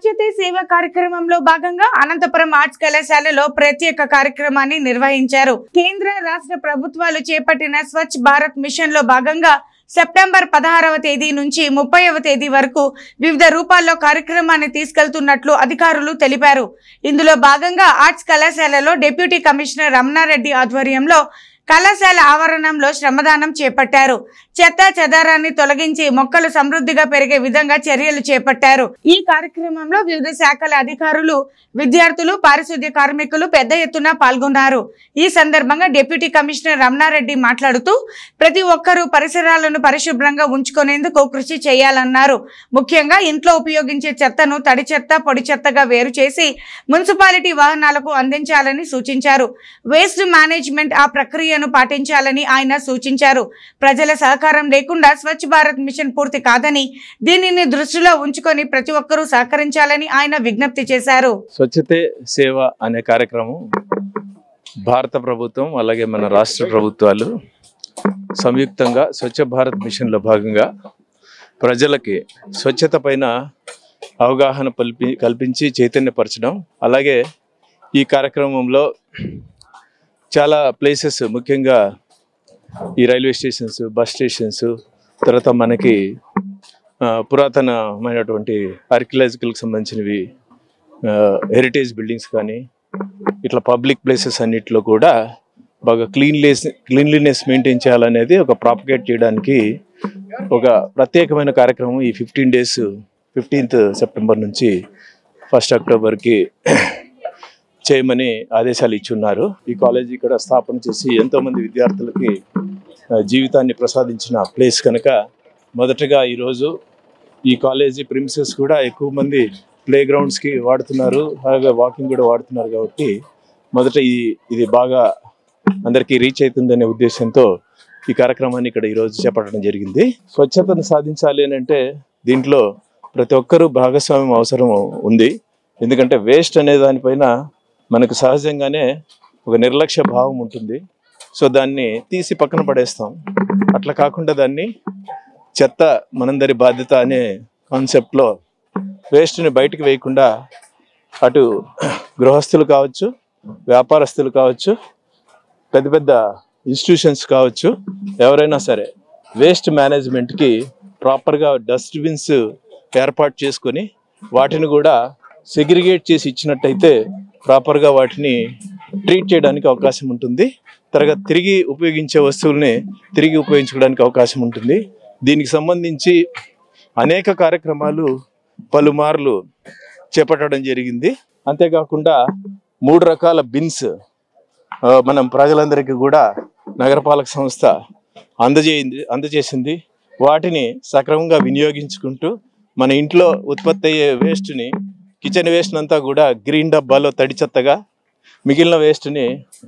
స్వచ్ఛతే సేవ కార్యక్రమంలో భాగంగా అనంతపురం ఆర్ట్స్ కళాశాలలో ప్రత్యేక కార్యక్రమాన్ని నిర్వహించారు కేంద్ర రాష్ట్ర ప్రభుత్వాలు చేపట్టిన స్వచ్ఛ భారత్ మిషన్ లో భాగంగా సెప్టెంబర్ పదహారవ తేదీ నుంచి ముప్పైవ తేదీ వరకు వివిధ రూపాల్లో కార్యక్రమాన్ని తీసుకెళ్తున్నట్లు అధికారులు తెలిపారు ఇందులో భాగంగా ఆర్ట్స్ కళాశాలలో డిప్యూటీ కమిషనర్ రమణారెడ్డి ఆధ్వర్యంలో కళాశాల ఆవరణంలో శ్రమదానం చేపట్టారు చెత్త చెదారాన్ని తొలగించి మొక్కలు సమృద్ధిగా పెరిగే విధంగా చర్యలు చేపట్టారు ఈ కార్యక్రమంలో వివిధ శాఖల అధికారులు విద్యార్థులు పారిశుద్ధ్య కార్మికులు పెద్ద ఎత్తున పాల్గొన్నారు ఈ సందర్భంగా డిప్యూటీ కమిషనర్ రమణారెడ్డి మాట్లాడుతూ ప్రతి ఒక్కరూ పరిసరాలను పరిశుభ్రంగా ఉంచుకునేందుకు కృషి చేయాలన్నారు ముఖ్యంగా ఇంట్లో ఉపయోగించే చెత్తను తడి చెత్త పొడి చెత్తగా వేరు చేసి మున్సిపాలిటీ వాహనాలకు అందించాలని సూచించారు వేస్ట్ మేనేజ్మెంట్ ఆ ప్రక్రియను పాటించాలని ఆయన సూచించారు ప్రజల సహకారం లేకుండా స్వచ్ఛ భారత్ మిషన్ పూర్తి కాదని దీనిని దృష్టిలో ఉంచుకొని ప్రతి ఒక్కరూ సహకరించాలని ఆయన విజ్ఞప్తి చేశారు స్వచ్ఛతే సేవ అనే కార్యక్రమం భారత ప్రభుత్వం అలాగే మన రాష్ట్ర ప్రభుత్వాలు సంయుక్తంగా స్వచ్ఛ భారత్ మిషన్లో భాగంగా ప్రజలకి స్వచ్ఛత పైన అవగాహన కల్పి కల్పించి చైతన్యపరచడం అలాగే ఈ కార్యక్రమంలో చాలా ప్లేసెస్ ముఖ్యంగా ఈ రైల్వే స్టేషన్స్ బస్ స్టేషన్స్ తర్వాత మనకి ఆ, పురాతనమైనటువంటి ఆర్కియలాజికల్కి సంబంధించినవి హెరిటేజ్ బిల్డింగ్స్ కానీ ఇట్లా పబ్లిక్ ప్లేసెస్ అన్నిటిలో కూడా బాగా క్లీన్లెస్ క్లీన్లీనెస్ మెయింటైన్ చేయాలనేది ఒక ప్రాపగేట్ చేయడానికి ఒక ప్రత్యేకమైన కార్యక్రమం ఈ ఫిఫ్టీన్ డేస్ ఫిఫ్టీన్త్ సెప్టెంబర్ నుంచి ఫస్ట్ అక్టోబర్కి చేయమని ఆదేశాలు ఇచ్చున్నారు ఈ కాలేజీ ఇక్కడ స్థాపన చేసి ఎంతోమంది విద్యార్థులకి ఆ, జీవితాన్ని ప్రసాదించిన ప్లేస్ కనుక మొదటగా ఈరోజు ఈ కాలేజీ ప్రిన్సెస్ కూడా ఎక్కువ మంది ప్లే గ్రౌండ్స్కి వాడుతున్నారు అలాగే వాకింగ్ కూడా వాడుతున్నారు కాబట్టి మొదట ఈ ఇది బాగా అందరికీ రీచ్ అవుతుందనే ఉద్దేశంతో ఈ కార్యక్రమాన్ని ఇక్కడ ఈరోజు చేపట్టడం జరిగింది స్వచ్ఛతను సాధించాలి అని అంటే దీంట్లో ప్రతి ఒక్కరూ భాగస్వామ్యం అవసరం ఉంది ఎందుకంటే వేస్ట్ అనే దానిపైన మనకు సహజంగానే ఒక నిర్లక్ష్య భావం ఉంటుంది సో దాన్ని తీసి పక్కన పడేస్తాం అట్లా కాకుండా దాన్ని చెత్త మనందరి బాధ్యత అనే కాన్సెప్ట్లో వేస్ట్ని బయటికి వేయకుండా అటు గృహస్థులు కావచ్చు వ్యాపారస్తులు కావచ్చు పెద్ద పెద్ద ఇన్స్టిట్యూషన్స్ కావచ్చు ఎవరైనా సరే వేస్ట్ మేనేజ్మెంట్కి ప్రాపర్గా డస్ట్బిన్స్ ఏర్పాటు చేసుకొని వాటిని కూడా సెగ్రిగేట్ చేసి ఇచ్చినట్టయితే ప్రాపర్గా వాటిని ట్రీట్ చేయడానికి అవకాశం ఉంటుంది తర్వాత తిరిగి ఉపయోగించే వస్తువుల్ని తిరిగి ఉపయోగించుకోవడానికి అవకాశం ఉంటుంది దీనికి సంబంధించి అనేక కార్యక్రమాలు పలుమార్లు చేపట్టడం జరిగింది అంతేకాకుండా మూడు రకాల బిన్స్ ఆ, మనం ప్రజలందరికీ కూడా నగరపాలక సంస్థ అందజేయింది అందజేసింది వాటిని సక్రమంగా వినియోగించుకుంటూ మన ఇంట్లో ఉత్పత్తి అయ్యే వేస్ట్ని కిచెన్ వేస్ట్ అంతా కూడా గ్రీన్ డబ్బాలో తడి చెత్తగా మిగిలిన వేస్ట్ని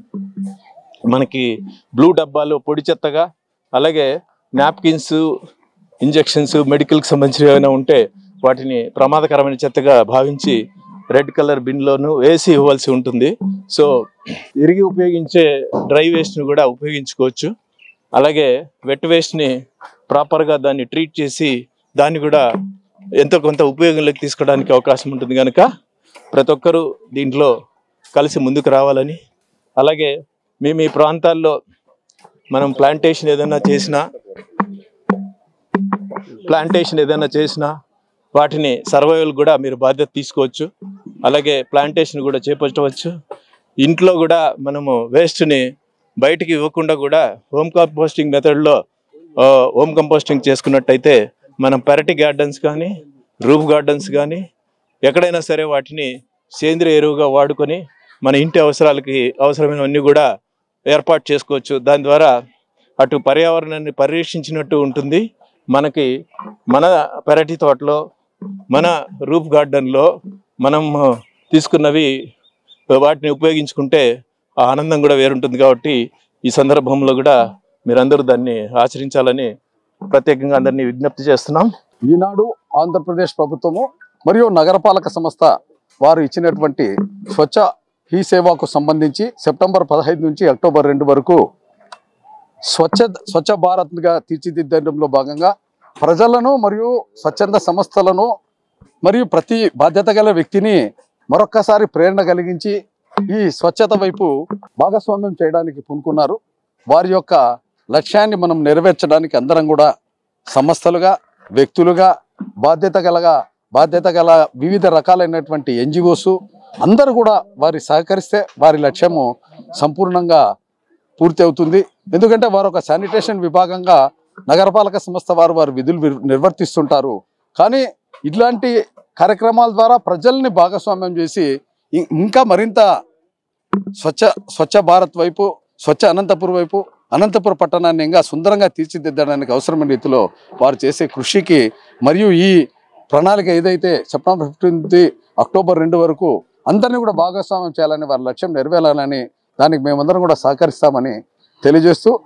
మనకి బ్లూ డబ్బాలో పొడి చెత్తగా అలాగే నాప్కిన్స్ ఇంజెక్షన్స్ మెడికల్కి సంబంధించినవి ఏమైనా ఉంటే వాటిని ప్రమాదకరమైన చెత్తగా భావించి రెడ్ కలర్ బిన్లోను వేసి ఇవ్వాల్సి ఉంటుంది సో తిరిగి ఉపయోగించే డ్రై వేస్ట్ని కూడా ఉపయోగించుకోవచ్చు అలాగే వెట్ వేస్ట్ని ప్రాపర్గా దాన్ని ట్రీట్ చేసి దాన్ని కూడా ఎంతో కొంత ఉపయోగంలోకి తీసుకోవడానికి అవకాశం ఉంటుంది కనుక ప్రతి ఒక్కరూ దీంట్లో కలిసి ముందుకు రావాలని అలాగే మేము ఈ ప్రాంతాల్లో మనం ప్లాంటేషన్ ఏదైనా చేసినా ప్లాంటేషన్ ఏదైనా చేసినా వాటిని సర్వైవల్ కూడా మీరు బాధ్యత తీసుకోవచ్చు అలాగే ప్లాంటేషన్ కూడా చేపట్టవచ్చు ఇంట్లో కూడా మనము వేస్ట్ని బయటికి ఇవ్వకుండా కూడా హోమ్ కంపోస్టింగ్ మెథడ్లో హోమ్ కంపోస్టింగ్ చేసుకున్నట్టయితే మనం పెరటి గార్డెన్స్ కానీ రూఫ్ గార్డెన్స్ కానీ ఎక్కడైనా సరే వాటిని సేంద్రియ ఎరువుగా వాడుకొని మన ఇంటి అవసరాలకి అవసరమైనవన్నీ కూడా ఏర్పాటు చేసుకోవచ్చు దాని ద్వారా అటు పర్యావరణాన్ని పరిరక్షించినట్టు ఉంటుంది మనకి మన పెరటి తోటలో మన రూఫ్ గార్డెన్లో మనం తీసుకున్నవి వాటిని ఉపయోగించుకుంటే ఆ ఆనందం కూడా వేరుంటుంది కాబట్టి ఈ సందర్భంలో కూడా మీరందరూ దాన్ని ఆచరించాలని ప్రత్యేకంగా అందరినీ విజ్ఞప్తి చేస్తున్నాం ఈనాడు ఆంధ్రప్రదేశ్ ప్రభుత్వము మరియు నగరపాలక సంస్థ వారు ఇచ్చినటువంటి స్వచ్ఛ హీ సేవకు సంబంధించి సెప్టెంబర్ పదహైదు నుంచి అక్టోబర్ రెండు వరకు స్వచ్ఛ స్వచ్ఛ భారత్గా తీర్చిదిద్దడంలో భాగంగా ప్రజలను మరియు స్వచ్ఛంద సంస్థలను మరియు ప్రతి బాధ్యత గల వ్యక్తిని మరొక్కసారి ప్రేరణ కలిగించి ఈ స్వచ్ఛత వైపు భాగస్వామ్యం చేయడానికి పూనుకున్నారు వారి యొక్క లక్ష్యాన్ని మనం నెరవేర్చడానికి అందరం కూడా సంస్థలుగా వ్యక్తులుగా బాధ్యత గలగా బాధ్యత గల వివిధ రకాలైనటువంటి ఎన్జిఓస్ అందరూ కూడా వారి సహకరిస్తే వారి లక్ష్యము సంపూర్ణంగా పూర్తి అవుతుంది ఎందుకంటే వారు ఒక శానిటేషన్ విభాగంగా నగరపాలక సంస్థ వారు వారి విధులు విర్- నిర్వర్తిస్తుంటారు కానీ ఇట్లాంటి కార్యక్రమాల ద్వారా ప్రజల్ని భాగస్వామ్యం చేసి ఇం- ఇంకా మరింత స్వచ్ఛ స్వచ్ఛ భారత్ వైపు స్వచ్ఛ అనంతపూర్ వైపు అనంతపురం పట్టణాన్ని ఇంకా సుందరంగా తీర్చిదిద్దడానికి అవసరమైన రీతిలో వారు చేసే కృషికి మరియు ఈ ప్రణాళిక ఏదైతే సెప్టెంబర్ ఫిఫ్టీన్త్ అక్టోబర్ రెండు వరకు అందరినీ కూడా భాగస్వామ్యం చేయాలని వారి లక్ష్యం నెరవేరాలని దానికి మేమందరం కూడా సహకరిస్తామని తెలియజేస్తూ